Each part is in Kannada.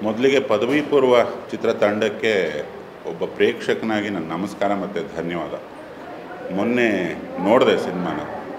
ಮೊದಲಿಗೆ ಪದವಿ ಪೂರ್ವ ಚಿತ್ರತಂಡಕ್ಕೆ ಒಬ್ಬ ಪ್ರೇಕ್ಷಕನಾಗಿ ನನ್ನ ನಮಸ್ಕಾರ ಮತ್ತು ಧನ್ಯವಾದ ಮೊನ್ನೆ ನೋಡಿದೆ ಸಿನಿಮಾನ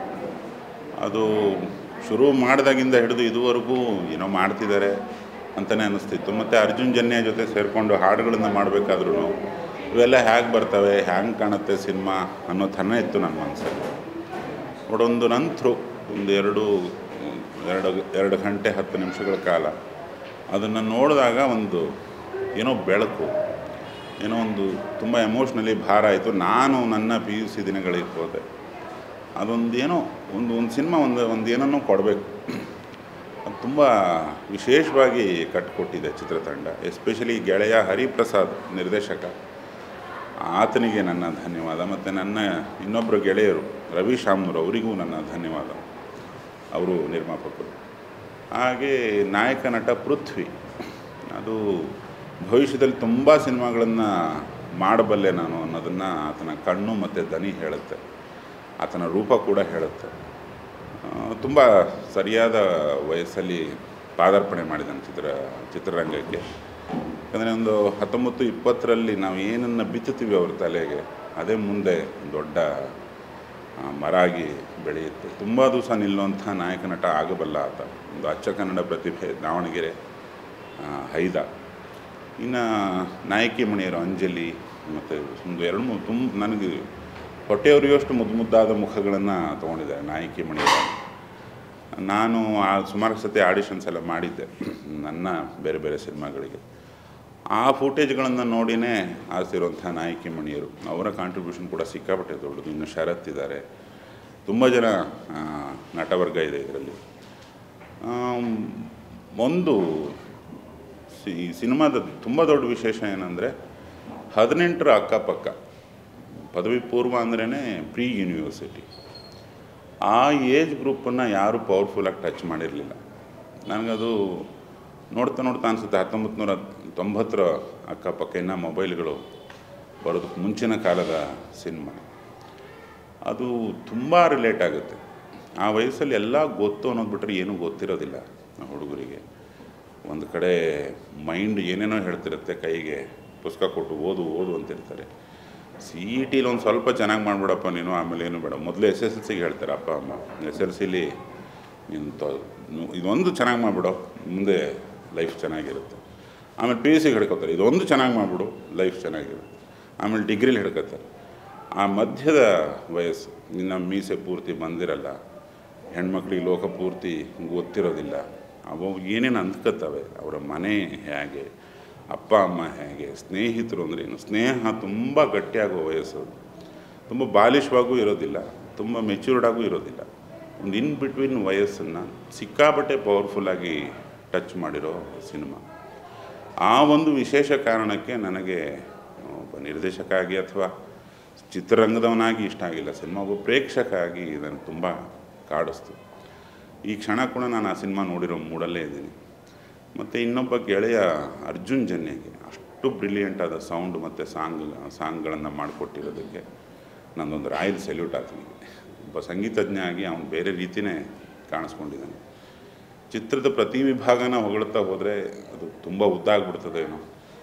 ಅದು ಶುರು ಮಾಡಿದಾಗಿಂದ ಹಿಡಿದು ಇದುವರೆಗೂ ಏನೋ ಮಾಡ್ತಿದ್ದಾರೆ ಅಂತಲೇ ಅನ್ನಿಸ್ತಿತ್ತು ಮತ್ತು ಅರ್ಜುನ್ ಜನ್ಯ ಜೊತೆ ಸೇರಿಕೊಂಡು ಹಾಡುಗಳನ್ನು ಮಾಡಬೇಕಾದ್ರೂ ಇವೆಲ್ಲ ಹೇಗೆ ಬರ್ತವೆ ಹ್ಯಾಂಗೆ ಕಾಣುತ್ತೆ ಸಿನಿಮಾ ಅನ್ನೋ ಥರ ಇತ್ತು ನನ್ನ ಮನಸ್ಸಲ್ಲಿ ಬಟ್ ಒಂದು ನಂತರ ಒಂದು ಎರಡು ಎರಡು ಎರಡು ಗಂಟೆ ಹತ್ತು ನಿಮಿಷಗಳ ಕಾಲ ಅದನ್ನು ನೋಡಿದಾಗ ಒಂದು ಏನೋ ಬೆಳಕು ಏನೋ ಒಂದು ತುಂಬ ಎಮೋಷ್ನಲಿ ಭಾರ ಆಯಿತು ನಾನು ನನ್ನ ಪಿ ಯು ಸಿ ದಿನಗಳಿಗೆ ಹೋದೆ ಅದೊಂದು ಏನೋ ಒಂದು ಒಂದು ಸಿನಿಮಾ ಒಂದು ಒಂದು ಏನನ್ನೋ ಕೊಡಬೇಕು ಅದು ತುಂಬ ವಿಶೇಷವಾಗಿ ಕಟ್ಟಿಕೊಟ್ಟಿದೆ ಚಿತ್ರತಂಡ ಎಸ್ಪೆಷಲಿ ಗೆಳೆಯ ಹರಿಪ್ರಸಾದ್ ನಿರ್ದೇಶಕ ಆತನಿಗೆ ನನ್ನ ಧನ್ಯವಾದ ಮತ್ತು ನನ್ನ ಇನ್ನೊಬ್ಬರು ಗೆಳೆಯರು ರವಿ ಶಾಮ್ನೂರು ಅವರಿಗೂ ನನ್ನ ಧನ್ಯವಾದ ಅವರು ನಿರ್ಮಾಪಕರು ಹಾಗೆ ನಾಯಕ ನಟ ಪೃಥ್ವಿ ಅದು ಭವಿಷ್ಯದಲ್ಲಿ ತುಂಬ ಸಿನಿಮಾಗಳನ್ನು ಮಾಡಬಲ್ಲೆ ನಾನು ಅನ್ನೋದನ್ನು ಆತನ ಕಣ್ಣು ಮತ್ತು ದನಿ ಹೇಳುತ್ತೆ ಆತನ ರೂಪ ಕೂಡ ಹೇಳುತ್ತೆ ತುಂಬ ಸರಿಯಾದ ವಯಸ್ಸಲ್ಲಿ ಪಾದಾರ್ಪಣೆ ಮಾಡಿದ್ದಾನೆ ಚಿತ್ರ ಚಿತ್ರರಂಗಕ್ಕೆ ಯಾಕಂದರೆ ಒಂದು ಹತ್ತೊಂಬತ್ತು ಇಪ್ಪತ್ತರಲ್ಲಿ ನಾವು ಏನನ್ನು ಬಿತ್ತುತ್ತೀವಿ ಅವ್ರ ತಲೆಗೆ ಅದೇ ಮುಂದೆ ದೊಡ್ಡ ಆ, ಮರಾಗಿ ಬೆಳೆಯುತ್ತೆ ತುಂಬ ದಿವಸ ನಿಲ್ಲುವಂಥ ನಾಯಕ ನಟ ಆಗಬಲ್ಲ ಆತ ಒಂದು ಅಚ್ಚ ಕನ್ನಡ ಪ್ರತಿಭೆ ದಾವಣಗೆರೆ ಆ, ಹೈದ ಇನ್ನು ನಾಯಕಿ ಮಣಿಯರು ಅಂಜಲಿ ಮತ್ತು ಒಂದು ಎರಡು ಮೂರು ತುಂಬ ನನಗೆ ಹೊಟ್ಟೆಯವರಿಗಷ್ಟು ಮುದ್ದು ಮುದ್ದಾದ ಮುಖಗಳನ್ನು ತೊಗೊಂಡಿದ್ದಾರೆ ನಾಯಕಿ ಮಣಿಯರು ನಾನು ಆ ಸುಮಾರು ಸತಿ ಆಡಿಷನ್ಸ್ ಎಲ್ಲ ಮಾಡಿದ್ದೆ ನನ್ನ ಬೇರೆ ಬೇರೆ ಸಿನಿಮಾಗಳಿಗೆ ಆ ಫುಟೇಜ್ಗಳನ್ನು ನೋಡಿನೇ ಆರಿಸಿರುವಂಥ ನಾಯಕಿ ಮಣಿಯರು ಅವರ ಕಾಂಟ್ರಿಬ್ಯೂಷನ್ ಕೂಡ ಸಿಕ್ಕಾಪಟ್ಟೆ ದೊಡ್ಡದು ಇನ್ನು ಶರತ್ ಇದ್ದಾರೆ ತುಂಬ ಜನ ಆ, ನಟವರ್ಗ ಇದೆ ಇದರಲ್ಲಿ ಆಮ್, ಒಂದು ಸಿ- ಈ ಸಿನಿಮಾದ ತುಂಬ ದೊಡ್ಡ ವಿಶೇಷ ಏನಂದರೆ ಹದಿನೆಂಟರ ಅಕ್ಕಪಕ್ಕ ಪದವಿ ಪೂರ್ವ ಅಂದ್ರೇ ಪ್ರೀ ಯೂನಿವರ್ಸಿಟಿ ಆ ಏಜ್ ಗ್ರೂಪನ್ನು ಯಾರೂ ಪವರ್ಫುಲ್ಲಾಗಿ ಟಚ್ ಮಾಡಿರಲಿಲ್ಲ ನನಗದು ನೋಡ್ತಾ ನೋಡ್ತಾ ಅನಿಸುತ್ತೆ ಹತ್ತೊಂಬತ್ತು ನೂರ ತೊಂಬತ್ತರ ಅಕ್ಕಪಕ್ಕ ಇನ್ನು ಮೊಬೈಲ್ಗಳು ಬರೋದಕ್ಕೆ ಮುಂಚಿನ ಕಾಲದ ಸಿನಿಮಾ ಅದು ತುಂಬ ರಿಲೇಟ್ ಆಗುತ್ತೆ ಆ ವಯಸ್ಸಲ್ಲಿ ಎಲ್ಲ ಗೊತ್ತು ಅನ್ನೋದು ಬಿಟ್ಟರೆ ಏನೂ ಗೊತ್ತಿರೋದಿಲ್ಲ ಆ ಹುಡುಗರಿಗೆ ಒಂದು ಕಡೆ ಮೈಂಡ್ ಏನೇನೋ ಹೇಳ್ತಿರುತ್ತೆ ಕೈಗೆ ಪುಸ್ತಕ ಕೊಟ್ಟು ಓದು ಓದು ಅಂತಿರ್ತಾರೆ ಸಿ ಇ ಟಿಲಿ ಒಂದು ಸ್ವಲ್ಪ ಚೆನ್ನಾಗಿ ಮಾಡಿಬಿಡಪ್ಪ ನೀನು ಆಮೇಲೆ ಏನು ಬೇಡ ಮೊದಲು ಎಸ್ ಎಸ್ ಎಲ್ ಸಿಗೆ ಹೇಳ್ತಾರೆ ಅಪ್ಪ ಅಮ್ಮ ಎಸ್ ಎಲ್ ಸಿಲಿ ನೀನು ತೊ ನು- ಇದೊಂದು ಚೆನ್ನಾಗಿ ಮಾಡಿಬಿಡು ಮುಂದೆ ಲೈಫ್ ಚೆನ್ನಾಗಿರುತ್ತೆ ಆಮೇಲೆ ಪಿ ಯು ಸಿಗೆ ಹಿಡ್ಕೋತಾರೆ ಇದೊಂದು ಚೆನ್ನಾಗಿ ಮಾಡಿಬಿಡು ಲೈಫ್ ಚೆನ್ನಾಗಿರುತ್ತೆ ಆಮೇಲೆ ಡಿಗ್ರಿಲಿ ಹಿಡ್ಕೋತಾರೆ ಆ ಮಧ್ಯದ ವಯಸ್ಸು ನಿನ್ನ ಮೀಸೆ ಪೂರ್ತಿ ಬಂದಿರಲ್ಲ ಹೆಣ್ಮಕ್ಳಿಗೆ ಲೋಕ ಪೂರ್ತಿ ಗೊತ್ತಿರೋದಿಲ್ಲ ಅವು ಏನೇನು ಅಂದ್ಕೋತವೆ ಅವರ ಮನೆ ಹೇಗೆ ಅಪ್ಪ ಅಮ್ಮ ಹೇಗೆ ಸ್ನೇಹಿತರು ಅಂದ್ರೆ ಏನು ಸ್ನೇಹ ತುಂಬ ಗಟ್ಟಿಯಾಗೋ ವಯಸ್ಸು ಅದು. ತುಂಬ ಬಾಲಿಶವಾಗೂ ಇರೋದಿಲ್ಲ ತುಂಬ ಮೆಚ್ಯೂರ್ಡಾಗೂ ಇರೋದಿಲ್ಲ ಒಂದು ಇನ್ ಬಿಟ್ವೀನ್ ವಯಸ್ಸನ್ನು ಸಿಕ್ಕಾಪಟ್ಟೆ ಪವರ್ಫುಲ್ಲಾಗಿ ಟಚ್ ಮಾಡಿರೋ ಸಿನಿಮಾ ಆ ಒಂದು ವಿಶೇಷ ಕಾರಣಕ್ಕೆ ನನಗೆ ಒಬ್ಬ ನಿರ್ದೇಶಕ ಆಗಿ ಅಥವಾ ಚಿತ್ರರಂಗದವನಾಗಿ ಇಷ್ಟ ಆಗಿಲ್ಲ ಸಿನಿಮಾ ಒಬ್ಬ ಪ್ರೇಕ್ಷಕ ಆಗಿ ಇದನ್ನು ತುಂಬ ಕಾಡಿಸ್ತು ಈ ಕ್ಷಣ ಕೂಡ ನಾನು ಆ ಸಿನಿಮಾ ನೋಡಿರೋ ಮೂಡಲ್ಲೇ ಇದ್ದೀನಿ ಮತ್ತು ಇನ್ನೊಬ್ಬ ಗೆಳೆಯ ಅರ್ಜುನ್ ಜನ್ಯಗೆ ಅಷ್ಟು ಬ್ರಿಲಿಯಂಟ್ ಆದ ಸೌಂಡ್ ಮತ್ತು ಸಾಂಗ್ ಸಾಂಗ್ಗಳನ್ನು ಮಾಡಿಕೊಟ್ಟಿರೋದಕ್ಕೆ ನಂದೊಂದು ರಾಯಲ್ ಸೆಲ್ಯೂಟ್ ಆತನಿಗೆ ಒಬ್ಬ ಸಂಗೀತಜ್ಞ ಆಗಿ ಅವನು ಬೇರೆ ರೀತಿಯೇ ಕಾಣಿಸ್ಕೊಂಡಿದ್ದಾನೆ ಚಿತ್ರದ ಪ್ರತಿ ವಿಭಾಗನ ಹೊಗಳ್ತಾ ಹೋದರೆ ಅದು ತುಂಬ ಉದ್ದ ಆಗ್ಬಿಡ್ತದೆ ಏನೋ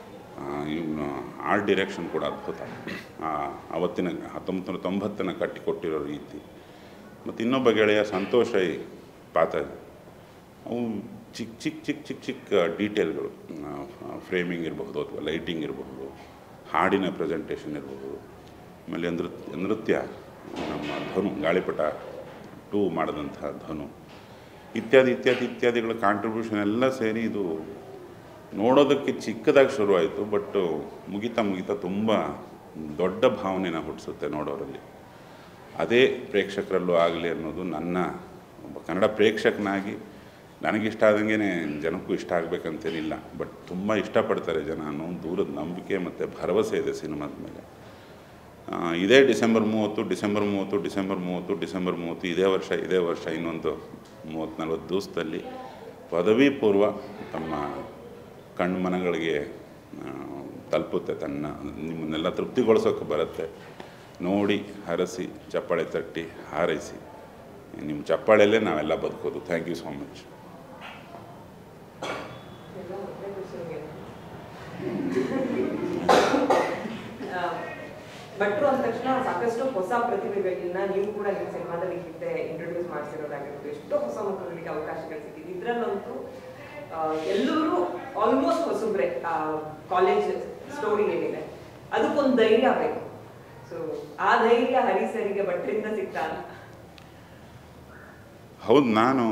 ಇವನು ಆರ್ಟ್ ಡಿರೆಕ್ಷನ್ ಕೂಡ ಅದ್ಭುತ ಆ, ಅವತ್ತಿನ ಹತ್ತೊಂಬತ್ತು ನೂರ ತೊಂಬತ್ತನ್ನು ಕಟ್ಟಿಕೊಟ್ಟಿರೋ ರೀತಿ ಮತ್ತು ಇನ್ನೊಬ್ಬ ಗೆಳೆಯ ಸಂತೋಷ್ ಐ ಪಾತ್ರ ಅವು ಚಿಕ್ಕ ಚಿಕ್ಕ ಚಿಕ್ಕ ಚಿಕ್ಕ ಚಿಕ್ಕ ಡೀಟೇಲ್ಗಳು ಫ್ರೇಮಿಂಗ್ ಇರಬಹುದು ಅಥವಾ ಲೈಟಿಂಗ್ ಇರಬಹುದು ಹಾಡಿನ ಪ್ರೆಸೆಂಟೇಷನ್ ಇರಬಹುದು ಆಮೇಲೆ ನೃತ್ಯ ನೃತ್ಯ ನಮ್ಮ ಧನು ಗಾಳಿಪಟ ಟೂ ಮಾಡಿದಂಥ ಧನು ಇತ್ಯಾದಿ ಇತ್ಯಾದಿ ಇತ್ಯಾದಿಗಳ ಕಾಂಟ್ರಿಬ್ಯೂಷನ್ ಎಲ್ಲ ಸೇರಿ ಇದು ನೋಡೋದಕ್ಕೆ ಚಿಕ್ಕದಾಗಿ ಶುರುವಾಯಿತು ಬಟ್ ಮುಗಿತಾ ಮುಗಿತಾ ತುಂಬ ದೊಡ್ಡ ಭಾವನೆನ ಹುಟ್ಟಿಸುತ್ತೆ ನೋಡೋರಲ್ಲಿ ಅದೇ ಪ್ರೇಕ್ಷಕರಲ್ಲೂ ಆಗಲಿ ಅನ್ನೋದು ನನ್ನ ಒಬ್ಬ ಕನ್ನಡ ಪ್ರೇಕ್ಷಕನಾಗಿ ನನಗಿಷ್ಟ ಆದಂಗೆ ಜನಕ್ಕೂ ಇಷ್ಟ ಆಗಬೇಕಂತೇನಿಲ್ಲ ಬಟ್ ತುಂಬ ಇಷ್ಟಪಡ್ತಾರೆ ಜನ ಅನ್ನೋ ಒಂದು ದೂರದ ನಂಬಿಕೆ ಮತ್ತು ಭರವಸೆ ಇದೆ ಸಿನಿಮಾದ ಮೇಲೆ ಆ, ಇದೇ ಡಿಸೆಂಬರ್ ಮೂವತ್ತು ಡಿಸೆಂಬರ್ ಮೂವತ್ತು ಡಿಸೆಂಬರ್ ಮೂವತ್ತು ಡಿಸೆಂಬರ್ ಮೂವತ್ತು ಇದೇ ವರ್ಷ ಇದೇ ವರ್ಷ ಇನ್ನೊಂದು ಮೂವತ್ತು ನಲ್ವತ್ತು ದಿವಸದಲ್ಲಿ ಪದವಿ ಪೂರ್ವ ತಮ್ಮ ಕಣ್ಣು ಮನಗಳಿಗೆ ಆ, ತಲುಪುತ್ತೆ ತನ್ನ ನಿಮ್ಮನ್ನೆಲ್ಲ ತೃಪ್ತಿಗೊಳಿಸೋಕೆ ಬರುತ್ತೆ ನೋಡಿ ಹರಸಿ ಚಪ್ಪಾಳೆ ತಟ್ಟಿ ಹಾರೈಸಿ ನಿಮ್ಮ ಚಪ್ಪಾಳೆಯಲ್ಲೇ ನಾವೆಲ್ಲ ಬದುಕೋದು ಥ್ಯಾಂಕ್ ಯು ಸೋ ಮಚ್ ಎಲ್ಲ ಒಳ್ಳೆ ವಿಷಯ ಭಟ್ರು ಅಂದ ತಕ್ಷಣ ಸಾಕಷ್ಟು ಹೊಸ ಪ್ರತಿಭೆಗಳನ್ನ ನೀವು ಕೂಡ ನಿಮ್ಮ ಸಿನಿಮಾದಲ್ಲಿ ಹಿಂದೆ ಇಂಟ್ರೊಡ್ಯೂಸ್ ಮಾಡಿಸಿರೋದಾಗಿರ್ಬೋದು ಎಷ್ಟೋ ಹೊಸ ಮುಖಗಳಿಗೆ ಅವಕಾಶಗಳು ಸಿಕ್ಕಿದೆ ಇದರಲ್ಲಂತೂ ಎಲ್ಲರೂ ಆಲ್ಮೋಸ್ಟ್ ಹೊಸಬ್ರೆ ಕಾಲೇಜ್ ಸ್ಟೋರಿ ಏನಿದೆ ಅದಕ್ಕೊಂದು ಧೈರ್ಯ ಬೇಕು ಸೊ ಆ ಧೈರ್ಯ ಹರಿಸರಿಗೆ ಭಟ್ರಿಂದ ಸಿಗ್ತಾ ಅಂತ ಹೌದು ನಾನು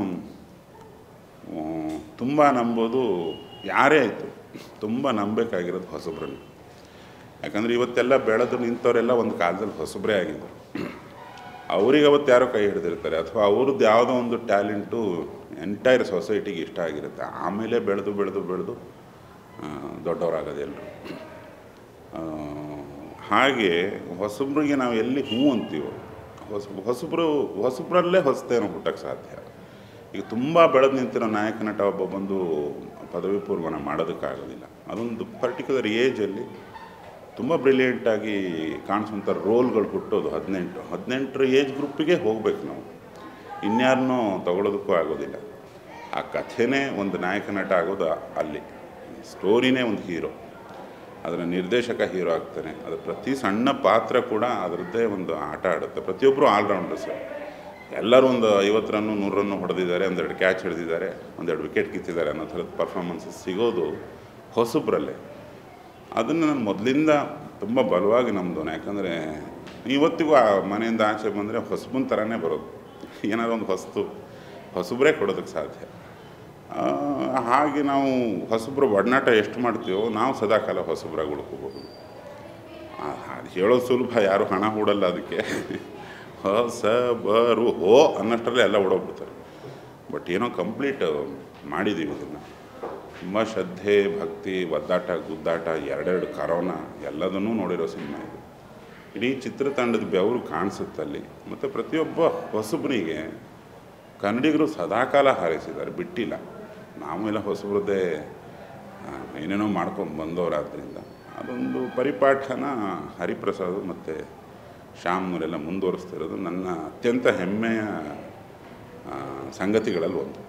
ತುಂಬ ನಂಬೋದು ಯಾರೇ ಆಯಿತು ತುಂಬ ನಂಬಬೇಕಾಗಿರೋದು ಹೊಸಬ್ರನ್ನು ಯಾಕಂದರೆ ಇವತ್ತೆಲ್ಲ ಬೆಳೆದು ನಿಂತವರೆಲ್ಲ ಒಂದು ಕಾಲದಲ್ಲಿ ಹೊಸಬ್ರೇ ಆಗಿದ್ದರು ಅವ್ರಿಗೆ ಅವತ್ತು ಯಾರೋ ಕೈ ಹಿಡಿದಿರ್ತಾರೆ ಅಥವಾ ಅವ್ರದ್ದು ಯಾವುದೋ ಒಂದು ಟ್ಯಾಲೆಂಟು ಎಂಟೈರ್ ಸೊಸೈಟಿಗೆ ಇಷ್ಟ ಆಗಿರುತ್ತೆ ಆಮೇಲೆ ಬೆಳೆದು ಬೆಳೆದು ಬೆಳೆದು ಆ, ದೊಡ್ಡವರಾಗೋದು ಎಲ್ಲರೂ ಆ, ಹಾಗೆ ಹೊಸಬ್ರಿಗೆ ನಾವು ಎಲ್ಲಿ ಹ್ಞೂ ಅಂತೀವೋ ಹೊಸ ಹೊಸಬ್ರು ಹೊಸಬ್ರಲ್ಲೇ ಹೊಸತೇನೋ ಹುಟ್ಟಕ್ಕೆ ಸಾಧ್ಯ ಈಗ ತುಂಬ ಬೆಳೆದು ನಿಂತಿರೋ ನಾಯಕ ನಟ ಒಬ್ಬ ಬಂದು ಪದವಿ ಪೂರ್ವನ ಮಾಡೋದಕ್ಕಾಗೋದಿಲ್ಲ ಅದೊಂದು ಪರ್ಟಿಕ್ಯುಲರ್ ಏಜಲ್ಲಿ ತುಂಬ ಬ್ರಿಲಿಯಂಟಾಗಿ ಕಾಣಿಸುವಂಥ ರೋಲ್ಗಳು ಹುಟ್ಟೋದು ಹದಿನೆಂಟು ಹದಿನೆಂಟರ ಏಜ್ ಗ್ರೂಪಿಗೆ ಹೋಗ್ಬೇಕು ನಾವು ಇನ್ಯಾರನ್ನೂ ತಗೊಳ್ಳೋದಕ್ಕೂ ಆಗೋದಿಲ್ಲ ಆ ಕಥೆನೇ ಒಂದು ನಾಯಕ ನಟ ಆಗೋದು ಅಲ್ಲಿ ಸ್ಟೋರಿನೇ ಒಂದು ಹೀರೋ ಅದರ ನಿರ್ದೇಶಕ ಹೀರೋ ಆಗ್ತಾನೆ ಅದರ ಪ್ರತಿ ಸಣ್ಣ ಪಾತ್ರ ಕೂಡ ಅದರದ್ದೇ ಒಂದು ಆಟ ಆಡುತ್ತೆ ಪ್ರತಿಯೊಬ್ಬರು ಆಲ್ರೌಂಡರ್ಸ್ ಎಲ್ಲರೂ ಒಂದು ಐವತ್ತು ರನ್ನು ನೂರು ರನ್ನು ಹೊಡೆದಿದ್ದಾರೆ ಒಂದೆರಡು ಕ್ಯಾಚ್ ಹಿಡಿದಿದ್ದಾರೆ ಒಂದೆರಡು ವಿಕೆಟ್ ಕಿತ್ತಿದ್ದಾರೆ ಅನ್ನೋ ಥರದ ಪರ್ಫಾರ್ಮೆನ್ಸಸ್ ಸಿಗೋದು ಹೊಸಬ್ರಲ್ಲೇ ಅದನ್ನು ನಾನು ಮೊದಲಿಂದ ತುಂಬ ಬಲವಾಗಿ ನಂಬ್ದವನು ಯಾಕಂದರೆ ಇವತ್ತಿಗೂ ಆ ಮನೆಯಿಂದ ಆಚೆ ಬಂದರೆ ಹೊಸಬನ ಥರನೇ ಬರೋದು ಏನಾದ್ರು ಒಂದು ಹೊಸ್ತು ಹೊಸಬ್ರೇ ಕೊಡೋದಕ್ಕೆ ಸಾಧ್ಯ ಆ, ಹಾಗೆ ನಾವು ಹೊಸಬ್ರು ಒಡನಾಟ ಎಷ್ಟು ಮಾಡ್ತೀವೋ ನಾವು ಸದಾಕಾಲ ಹೊಸಬ್ರಾಗಿ ಉಳ್ಕೋಬಹುದು ಅದು ಹೇಳೋದು ಸುಲಭ ಯಾರು ಹಣ ಹೂಡಲ್ಲ ಅದಕ್ಕೆ ಹೊಸಬರು ಹೋ ಅನ್ನಷ್ಟರಲ್ಲೇ ಎಲ್ಲ ಓಡೋಗ್ಬಿಡ್ತಾರೆ ಬಟ್ ಏನೋ ಕಂಪ್ಲೀಟ್ ಮಾಡಿದ್ದೀವಿ ಇದನ್ನು ತುಂಬ ಶ್ರದ್ಧೆ ಭಕ್ತಿ ಒದ್ದಾಟ ಗುದ್ದಾಟ ಎರಡೆರಡು ಕರೋನಾ ಎಲ್ಲದನ್ನೂ ನೋಡಿರೋ ಸಿನಿಮಾ ಇದು ಇಡೀ ಚಿತ್ರತಂಡದ ಬೆವರು ಕಾಣಿಸುತ್ತಲ್ಲಿ ಮತ್ತು ಪ್ರತಿಯೊಬ್ಬ ಹೊಸಬನಿಗೆ ಕನ್ನಡಿಗರು ಸದಾಕಾಲ ಹಾರೈಸಿದ್ದಾರೆ ಬಿಟ್ಟಿಲ್ಲ ನಾವೆಲ್ಲ ಹೊಸಬ್ರದ್ದೇ ಆ, ಏನೇನೋ ಮಾಡ್ಕೊಂಡು ಬಂದವರಾದ್ರಿಂದ ಅದೊಂದು ಪರಿಪಾಠನ ಹರಿಪ್ರಸಾದ್ ಮತ್ತು ಶ್ಯಾಮ್ನವರೆಲ್ಲ ಮುಂದುವರಿಸ್ತಿರೋದು ನನ್ನ ಅತ್ಯಂತ ಹೆಮ್ಮೆಯ ಆ, ಸಂಗತಿಗಳಲ್ಲಿ ಒಂದು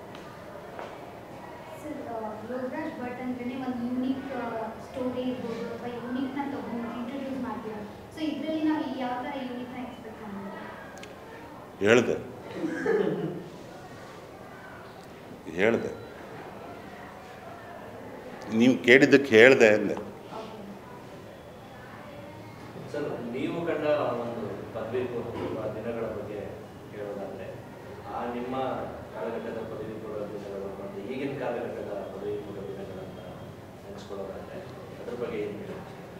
ಸರ್ ಯೋಗರಾಜ್ ಭಟ್ ಅಂದ್ರೆ ಒಂದು ಯೂನಿಕ್ ಸ್ಟೋರಿ ಇರ್ಬೋದು ಅಥವಾ ಯೂನಿಕ್ನ ತಗೊಂಡು ಇಂಟ್ರೊಡ್ಯೂಸ್ ಮಾಡ್ತೀರಾ ಸೊ ಇದರಲ್ಲಿ ನಾವು ಯಾವ ಥರ ಯೂನಿಕ್ನ ಎಕ್ಸ್ಪೆಕ್ಟ್ ಮಾಡ್ಬೋದು ಹೇಳ್ದೆ ಹೇಳ್ದೆ ನೀವು ಕೇಳಿದ್ದಕ್ಕೆ ಹೇಳ್ದೆ ಅಂದೆ ಸರ್ ನೀವು ಕಂಡ ಒಂದು ಪದವಿ ಪೂರ್ವ ದಿನಗಳ ಬಗ್ಗೆ ಹೇಳೋದಾದ್ರೆ ಆ ನಿಮ್ಮ ಕಾಲಘಟ್ಟದ ಪದವಿ ಪೂರ್ವ ದಿನಗಳು ಮತ್ತು ಈಗಿನ ಕಾಲಘಟ್ಟದ ಪದವಿ ಪೂರ್ವ ದಿನಗಳನ್ನ ನೆನೆಸ್ಕೊಳ್ಳೋದಾದ್ರೆ ಅದ್ರ ಬಗ್ಗೆ ಏನು ಹೇಳಿ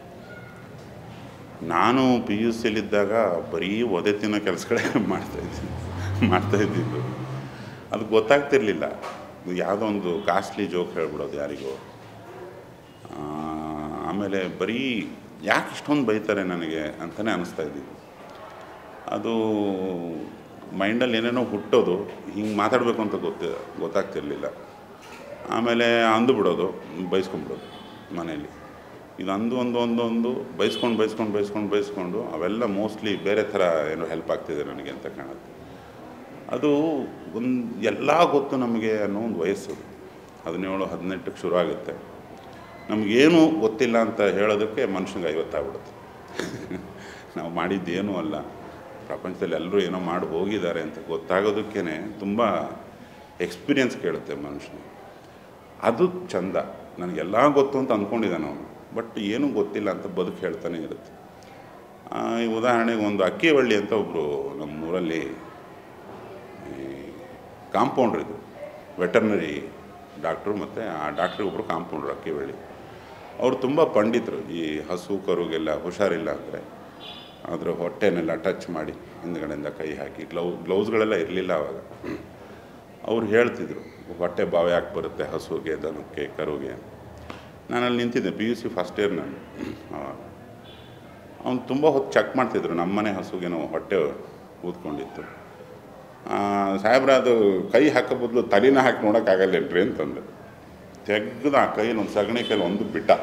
ನಾನು ಪಿ ಯು ಸಿಲಿದ್ದಾಗ ಬರೀ ಒದೆ ತಿನ್ನೋ ಕೆಲಸಗಳೇ ಮಾಡ್ತಾಯಿದ್ದೆ ಮಾಡ್ತಾಯಿದ್ದಿದ್ದು ಅದು ಗೊತ್ತಾಗ್ತಿರ್ಲಿಲ್ಲ ಇದು ಯಾವುದೋ ಒಂದು ಕಾಸ್ಟ್ಲಿ ಜೋಕ್ ಹೇಳ್ಬಿಡೋದು ಯಾರಿಗೋ ಆ, ಆಮೇಲೆ ಬರೀ ಯಾಕೆ ಇಷ್ಟೊಂದು ಬೈತಾರೆ ನನಗೆ ಅಂತಲೇ ಅನ್ನಿಸ್ತಾ ಇದ್ದಿದ್ದು ಅದು ಮೈಂಡಲ್ಲಿ ಏನೇನೋ ಹುಟ್ಟೋದು ಹಿಂಗೆ ಮಾತಾಡಬೇಕು ಅಂತ ಗೊತ್ತ ಗೊತ್ತಾಗ್ತಿರ್ಲಿಲ್ಲ ಆಮೇಲೆ ಅಂದು ಬಿಡೋದು ಬೈಸ್ಕೊಂಡ್ಬಿಡೋದು ಮನೆಯಲ್ಲಿ ಇದು ಅಂದು ಒಂದು ಒಂದು ಒಂದು ಬೈಸ್ಕೊಂಡು ಬೈಸ್ಕೊಂಡು ಬೈಸ್ಕೊಂಡು ಬೈಸ್ಕೊಂಡು ಅವೆಲ್ಲ ಮೋಸ್ಟ್ಲಿ ಬೇರೆ ಥರ ಏನೋ ಹೆಲ್ಪ್ ಆಗ್ತಿದೆ ನನಗೆ ಅಂತ ಕಾಣುತ್ತೆ ಅದು ಒಂದು ಎಲ್ಲ ಗೊತ್ತು ನಮಗೆ ಅನ್ನೋ ಒಂದು ವಯಸ್ಸು ಹದಿನೇಳು ಹದಿನೆಂಟಕ್ಕೆ ಶುರು ಆಗುತ್ತೆ ನಮಗೇನು ಗೊತ್ತಿಲ್ಲ ಅಂತ ಹೇಳೋದಕ್ಕೆ ಮನುಷ್ಯಂಗೆ ಐವತ್ತಾಗ್ಬಿಡುತ್ತೆ ನಾವು ಮಾಡಿದ್ದೇನೂ ಅಲ್ಲ ಪ್ರಪಂಚದಲ್ಲಿ ಎಲ್ಲರೂ ಏನೋ ಮಾಡಿ ಹೋಗಿದ್ದಾರೆ ಅಂತ ಗೊತ್ತಾಗೋದಕ್ಕೇ ತುಂಬ ಎಕ್ಸ್ಪೀರಿಯನ್ಸ್ ಕೇಳುತ್ತೆ ಮನುಷ್ಯನಿಗೆ ಅದು ಚಂದ ನನಗೆಲ್ಲ ಗೊತ್ತು ಅಂತ ಅಂದ್ಕೊಂಡಿದ್ದಾನೆ ಅವನು ಬಟ್ ಏನೂ ಗೊತ್ತಿಲ್ಲ ಅಂತ ಬದುಕು ಹೇಳ್ತಾನೆ ಇರುತ್ತೆ ಆ, ಈ ಉದಾಹರಣೆಗೆ ಒಂದು ಅಕ್ಕಿವಳ್ಳಿ ಅಂತ ಒಬ್ಬರು ನಮ್ಮ ಊರಲ್ಲಿ ಕಾಂಪೌಂಡ್ರ್ ಇದು ವೆಟರ್ನರಿ ಡಾಕ್ಟ್ರು ಮತ್ತು ಆ ಡಾಕ್ಟ್ರಿಗೆ ಒಬ್ಬರು ಕಾಂಪೌಂಡ್ರು ಅಕ್ಕಿವಳ್ಳಿ ಅವರು ತುಂಬ ಪಂಡಿತರು ಈ ಹಸು ಕರುಗೆಲ್ಲ ಹುಷಾರಿಲ್ಲ ಅಂದರೆ ಅದರ ಹೊಟ್ಟೆನೆಲ್ಲ ಟಚ್ ಮಾಡಿ ಹಿಂದ್ಗಡೆಯಿಂದ ಕೈ ಹಾಕಿ ಗ್ಲೌ ಗ್ಲೌಸ್ಗಳೆಲ್ಲ ಇರಲಿಲ್ಲ ಆವಾಗ ಅವ್ರು ಹೇಳ್ತಿದ್ರು ಹೊಟ್ಟೆ ಬಾವು ಯಾಕೆ ಬರುತ್ತೆ ಹಸುಗೆ ದನಕ್ಕೆ ಕರುಗೆ ನಾನಲ್ಲಿ ನಿಂತಿದ್ದೆ P U C first year ನಾನು ಆವಾಗ ಅವ್ನು ತುಂಬ ಹೊತ್ತು ಚೆಕ್ ಮಾಡ್ತಿದ್ರು ನಮ್ಮನೆ ಹಸುಗೇನೋ ಹೊಟ್ಟೆ ಊದ್ಕೊಂಡಿತ್ತು ಆ, ಸಾಹೇಬ್ರ ಅದು ಕೈ ಹಾಕೋ ಬದಲು ತಲೆನ ಹಾಕಿ ನೋಡೋಕ್ಕಾಗಲ್ಲೇನ್ರಿ ಅಂತಂದೆ ತೆಗ್ದು ಆ ಕೈಯಲ್ಲಿ ಒಂದು ಸಗಣಿ ಕೈಲಿ ಒಂದು ಬಿಟ್ಟ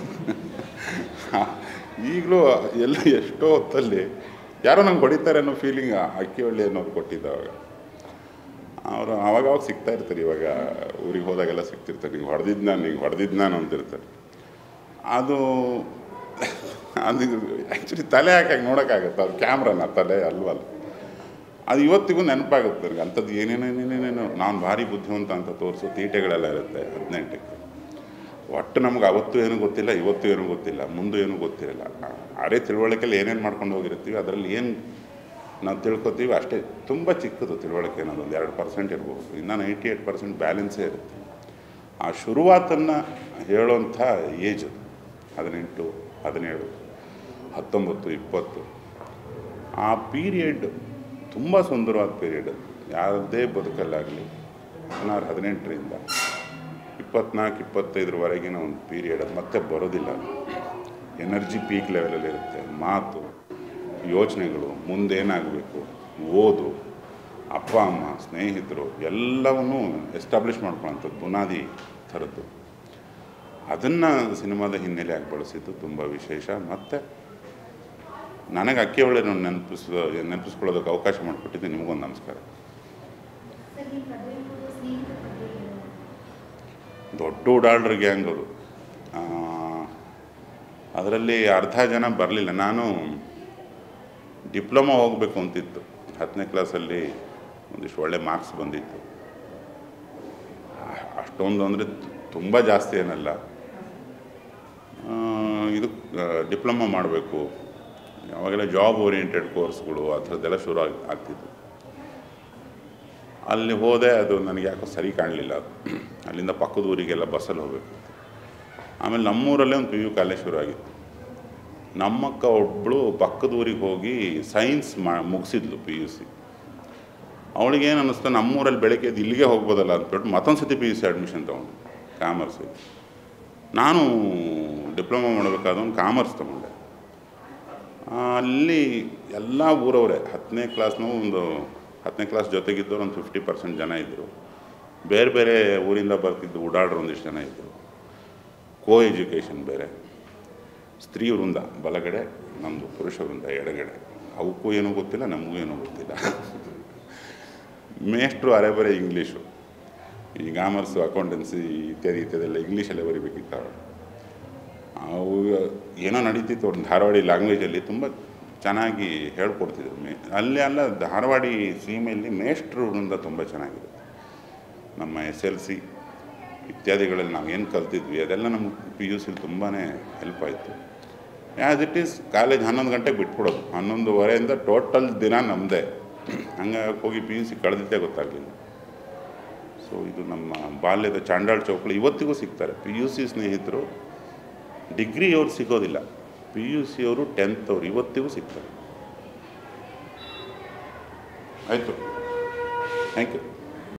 ಈಗಲೂ ಎಲ್ಲ ಎಷ್ಟೋ ಹೊತ್ತಲ್ಲಿ ಯಾರೋ ನಂಗೆ ಹೊಡಿತಾರೆ ಅನ್ನೋ ಫೀಲಿಂಗ್ ಅಕ್ಕಿ ಒಳ್ಳೆ ಅನ್ನೋದು ಕೊಟ್ಟಿದ್ದ ಅವಾಗ ಅವರು ಅವಾಗವಾಗ ಸಿಗ್ತಾ ಇರ್ತಾರೆ ಇವಾಗ ಊರಿಗೆ ಹೋದಾಗೆಲ್ಲ ಸಿಗ್ತಿರ್ತಾರೆ ಹಿಂಗೆ ಹೊಡೆದಿದ್ದು ನಾನು ಹಿಂಗೆ ಹೊಡೆದಿದ್ದು ನಾನು ಅಂತಿರ್ತಾರೆ ಅದು ಅದು ಆ್ಯಕ್ಚುಲಿ ತಲೆ ಹಾಕಿ ನೋಡೋಕ್ಕಾಗತ್ತೆ ಅದು ಕ್ಯಾಮ್ರಾನ ತಲೆ ಅಲ್ವಲ್ಲ ಅದು ಇವತ್ತಿಗೂ ನೆನಪಾಗುತ್ತೆ ನನಗೆ ಅಂಥದ್ದು ಏನೇನೇನೇನೇನೇನೋ ನಾನು ಭಾರಿ ಬುದ್ಧಿವಂತ ಅಂತ ತೋರಿಸೋ ತೀಟೆಗಳೆಲ್ಲ ಇರುತ್ತೆ ಹದಿನೆಂಟಕ್ಕೆ ಒಟ್ಟು ನಮ್ಗೆ ಅವತ್ತು ಏನೂ ಗೊತ್ತಿಲ್ಲ ಇವತ್ತು ಏನೂ ಗೊತ್ತಿಲ್ಲ ಮುಂದೆ ಏನೂ ಗೊತ್ತಿರಲ್ಲ ಅರೆ ತಿಳುವಳಿಕೆಯಲ್ಲಿ ಏನೇನು ಮಾಡ್ಕೊಂಡು ಹೋಗಿರ್ತೀವಿ ಅದರಲ್ಲಿ ಏನು ನಾವು ತಿಳ್ಕೊತೀವಿ ಅಷ್ಟೇ ತುಂಬ ಚಿಕ್ಕದು ತಿಳುವಳಿಕೆ ಅನ್ನೋದು ಒಂದು ಎರಡು ಪರ್ಸೆಂಟ್ ಇರ್ಬೋದು ಇನ್ನು ನೈಂಟಿ ಏಯ್ಟ್ ಪರ್ಸೆಂಟ್ ಬ್ಯಾಲೆನ್ಸೇ ಇರುತ್ತೆ ಆ ಶುರುವಾತನ್ನು ಹೇಳೋಂಥ ಏಜ್ ಅದು ಹದಿನೆಂಟು ಹದಿನೇಳು ಹತ್ತೊಂಬತ್ತು ಇಪ್ಪತ್ತು ಆ ಪೀರಿಯಡ್ ತುಂಬ ಸುಂದರವಾದ ಪೀರಿಯಡ್ ಅದು ಯಾವುದೇ ಬದುಕಲ್ಲಾಗಲಿ ಹದಿನಾರು ಹದಿನೆಂಟರಿಂದ ಇಪ್ಪತ್ನಾಲ್ಕು ಇಪ್ಪತ್ತೈದರವರೆಗಿನ ಒಂದು ಪೀರಿಯಡ್ ಅದು ಮತ್ತೆ ಬರೋದಿಲ್ಲ ಅದು ಎನರ್ಜಿ ಪೀಕ್ ಲೆವೆಲಲ್ಲಿ ಇರುತ್ತೆ ಮಾತು ಯೋಚನೆಗಳು ಮುಂದೇನಾಗಬೇಕು ಓದು ಅಪ್ಪ ಅಮ್ಮ ಸ್ನೇಹಿತರು ಎಲ್ಲವನ್ನೂ ಎಸ್ಟಾಬ್ಲಿಷ್ ಮಾಡ್ಕೊಳ್ಳೋಂಥದ್ದು ಬುನಾದಿ ಥರದ್ದು ಅದನ್ನು ಸಿನಿಮಾದ ಹಿನ್ನೆಲೆಯಾಗಿ ಬಳಸಿದ್ದು ತುಂಬ ವಿಶೇಷ ಮತ್ತು ನನಗೆ ಅಕ್ಕಿ ಒಳ್ಳೆ ನೆನಪಿಸ್ ನೆನಪಿಸ್ಕೊಳ್ಳೋದಕ್ಕೆ ಅವಕಾಶ ಮಾಡಿಕೊಟ್ಟಿದ್ದು ನಿಮಗೊಂದು ನಮಸ್ಕಾರ ಸರ್ ನಿಮ್ಮ ಪದವಿ ಪೂರ್ವ ಸ್ನೇಹಿತರ ಬಗ್ಗೆ ಹೇಳೋದು ದೊಡ್ಡ ಉಡಾಳ್ರ ಗ್ಯಾಂಗ್ ಅದು ಅದರಲ್ಲಿ ಅರ್ಧ ಜನ ಬರಲಿಲ್ಲ ನಾನು ಡಿಪ್ಲೊಮಾ ಹೋಗಬೇಕು ಅಂತಿತ್ತು ಹತ್ತನೇ ಕ್ಲಾಸಲ್ಲಿ ಒಂದಿಷ್ಟು ಒಳ್ಳೆ ಮಾರ್ಕ್ಸ್ ಬಂದಿತ್ತು ಆ- ಅಷ್ಟೊಂದು ಅಂದರೆ ತುಂಬ ಜಾಸ್ತಿ ಏನಲ್ಲ ಆ, ಇದು ಡಿಪ್ಲೊಮಾ ಮಾಡಬೇಕು ಅವಾಗೆಲ್ಲ ಜಾಬ್ ಓರಿಯೆಂಟೆಡ್ ಕೋರ್ಸ್ಗಳು ಆ ಥರದ್ದೆಲ್ಲ ಶುರು ಆಗಿ ಆಗ್ತಿತ್ತು ಅಲ್ಲಿ ಹೋದೆ ಅದು ನನಗೆ ಯಾಕೋ ಸರಿ ಕಾಣಲಿಲ್ಲ ಅದು ಅಲ್ಲಿಂದ ಪಕ್ಕದ ಊರಿಗೆಲ್ಲ ಬಸ್ಸಲ್ಲಿ ಹೋಗಬೇಕು ಆಮೇಲೆ ನಮ್ಮೂರಲ್ಲೇ ಒಂದು ಪಿ ಯು ಕಾಲೇಜ್ ಶುರು ಆಗಿತ್ತು ನಮ್ಮಕ್ಕ ಒಬ್ಬಳು ಪಕ್ಕದ ಊರಿಗೆ ಹೋಗಿ ಸೈನ್ಸ್ ಮಾ ಮುಗಿಸಿದ್ಲು ಪಿ ಯು ಸಿ ಅವಳಿಗೆ ಏನು ಅನ್ನಿಸ್ತು ನಮ್ಮೂರಲ್ಲಿ ಬೆಳಗ್ಗೆ ಎದ್ದು ಇಲ್ಲಿಗೆ ಹೋಗ್ಬೋದಲ್ಲ ಅಂದ್ಬಿಟ್ಟು ಮತ್ತೊಂದು ಸತಿ ಪಿ ಯು ಸಿ ಅಡ್ಮಿಷನ್ ತೊಗೊಂಡು ಕಾಮರ್ಸಿಗೆ ನಾನು ಡಿಪ್ಲೊಮಾ ಮಾಡಬೇಕಾದವನು ಕಾಮರ್ಸ್ ತೊಗೊಂಡೆ ಅಲ್ಲಿ ಎಲ್ಲ ಊರವರೇ ಹತ್ತನೇ ಕ್ಲಾಸ್ನೂ ಒಂದು ಹತ್ತನೇ ಕ್ಲಾಸ್ ಜೊತೆಗಿದ್ದವ್ರು ಒಂದು ಫಿಫ್ಟಿ ಪರ್ಸೆಂಟ್ ಜನ ಇದ್ದರು ಬೇರೆ ಬೇರೆ ಊರಿಂದ ಬರ್ತಿದ್ದು ಓಡಾಡ್ರು ಒಂದಿಷ್ಟು ಜನ ಇದ್ದರು ಕೋ ಎಜುಕೇಷನ್ ಬೇರೆ ಸ್ತ್ರೀ ವೃಂದ ಬಲಗಡೆ ನಮ್ಮದು ಪುರುಷ ವೃಂದ ಎಡಗಡೆ ಅವಕ್ಕೂ ಏನೂ ಗೊತ್ತಿಲ್ಲ ನಮಗೂ ಏನೂ ಗೊತ್ತಿಲ್ಲ ಮೇಷ್ಟ್ರು ಅರೆ ಬರೆ ಇಂಗ್ಲೀಷು ಈ ಕಾಮರ್ಸು ಅಕೌಂಟೆನ್ಸಿ ಇತ್ಯಾದಿ ಇತ್ಯಾದೆಲ್ಲ ಇಂಗ್ಲೀಷಲ್ಲೇ ಬರಿಬೇಕಿತ್ತು ಅವರು ಅವು ಏನೋ ನಡೀತಿತ್ತು ಅವ್ರ ಧಾರವಾಡಿ ಲ್ಯಾಂಗ್ವೇಜಲ್ಲಿ ತುಂಬ ಚೆನ್ನಾಗಿ ಹೇಳ್ಕೊಡ್ತಿದ್ರು ಮೇ ಅಲ್ಲಿ ಅಲ್ಲ ಧಾರವಾಡಿ ಸೀಮೆಯಲ್ಲಿ ಮೇಷ್ಟ್ರು ವೃಂದ ತುಂಬ ಚೆನ್ನಾಗಿರುತ್ತೆ ನಮ್ಮ ಎಸ್ ಎಲ್ ಸಿ ಇತ್ಯಾದಿಗಳಲ್ಲಿ ನಾವು ಏನು ಕಲ್ತಿದ್ವಿ ಅದೆಲ್ಲ ನಮ್ಗೆ ಪಿ ಯು ಸಿಲಿ ತುಂಬಾ ಹೆಲ್ಪ್ ಆಯಿತು ಆ್ಯಸ್ ಇಟ್ ಈಸ್ ಕಾಲೇಜ್ ಹನ್ನೊಂದು ಗಂಟೆಗೆ ಬಿಟ್ಬಿಡೋದು ಹನ್ನೊಂದುವರೆಯಿಂದ ಟೋಟಲ್ ದಿನ ನಮ್ಮದೇ ಹಂಗಾಗಿ ಹೋಗಿ ಪಿ ಯು ಸಿ ಕಳೆದಿದ್ದೇ ಗೊತ್ತಾಗಲಿಲ್ಲ ಸೊ ಇದು ನಮ್ಮ ಬಾಲ್ಯದ ಚಾಂಡಾಳ್ ಚೌಕಳಿ ಇವತ್ತಿಗೂ ಸಿಗ್ತಾರೆ ಪಿ ಯು ಸಿ ಸ್ನೇಹಿತರು ಡಿಗ್ರಿಯವ್ರು ಸಿಗೋದಿಲ್ಲ ಪಿ ಯು ಸಿಯವರು ಟೆಂತ್ ಅವ್ರು ಇವತ್ತಿಗೂ ಸಿಗ್ತಾರೆ ಆಯಿತು ಥ್ಯಾಂಕ್ ಯು